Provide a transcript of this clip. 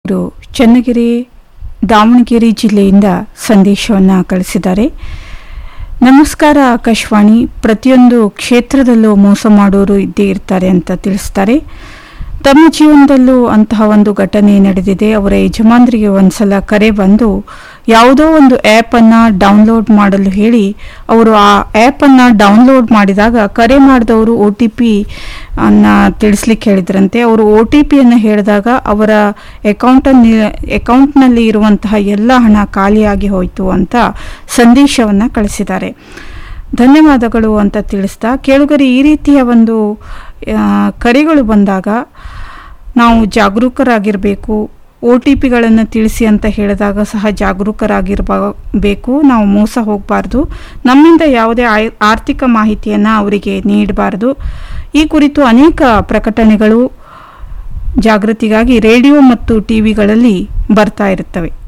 ಇವರು ಚನ್ನಗಿರಿ ದಾವಣಗೆರೆ ಜಿಲ್ಲೆಯಿಂದ ಸಂದೇಶವನ್ನು ಕಳಿಸಿದ್ದಾರೆ ನಮಸ್ಕಾರ ಆಕಾಶವಾಣಿ ಪ್ರತಿಯೊಂದು ಕ್ಷೇತ್ರದಲ್ಲೂ ಮೋಸ ಮಾಡೋರು ಇದ್ದೇ ಇರ್ತಾರೆ ಅಂತ ತಿಳಿಸ್ತಾರೆ ತಮ್ಮ ಜೀವನದಲ್ಲೂ ಅಂತಹ ಒಂದು ಘಟನೆ ನಡೆದಿದೆ ಅವರ ಯಜಮಾನರಿಗೆ ಒಂದ್ಸಲ ಕರೆ ಬಂದು ಯಾವುದೋ ಒಂದು ಆ್ಯಪನ್ನು ಡೌನ್ಲೋಡ್ ಮಾಡಲು ಹೇಳಿ ಅವರು ಆ ಆ್ಯಪನ್ನು ಡೌನ್ಲೋಡ್ ಮಾಡಿದಾಗ ಕರೆ ಮಾಡಿದವರು ಒ ಟಿ ಪಿ ಅನ್ನ ತಿಳಿಸ್ಲಿಕ್ಕೆ ಹೇಳಿದ್ರಂತೆ ಅವರು ಒ ಟಿ ಪಿಯನ್ನು ಹೇಳಿದಾಗ ಅವರ ಅಕೌಂಟಲ್ಲಿ ಅಕೌಂಟ್ನಲ್ಲಿ ಇರುವಂತಹ ಎಲ್ಲ ಹಣ ಖಾಲಿಯಾಗಿ ಹೋಯಿತು ಅಂತ ಸಂದೇಶವನ್ನು ಕಳಿಸಿದ್ದಾರೆ ಧನ್ಯವಾದಗಳು ಅಂತ ತಿಳಿಸ್ತಾ ಕೇಳುಗರಿ ಈ ರೀತಿಯ ಒಂದು ಆ, ಕರೆಗಳು ಬಂದಾಗ ನಾವು ಜಾಗರೂಕರಾಗಿರಬೇಕು ಒ ಟಿ ಪಿಗಳನ್ನು ತಿಳಿಸಿ ಅಂತ ಹೇಳಿದಾಗ ಸಹ ಜಾಗರೂಕರಾಗಿರಬೇಕು ನಾವು ಮೋಸ ಹೋಗಬಾರ್ದು ನಮ್ಮಿಂದ ಯಾವುದೇ ಆಯ್- ಆರ್ಥಿಕ ಮಾಹಿತಿಯನ್ನು ಅವರಿಗೆ ನೀಡಬಾರ್ದು ಈ ಕುರಿತು ಅನೇಕ ಪ್ರಕಟಣೆಗಳು ಜಾಗೃತಿಗಾಗಿ ರೇಡಿಯೋ ಮತ್ತು ಟಿವಿಗಳಲ್ಲಿ ಬರ್ತಾ ಇರುತ್ತವೆ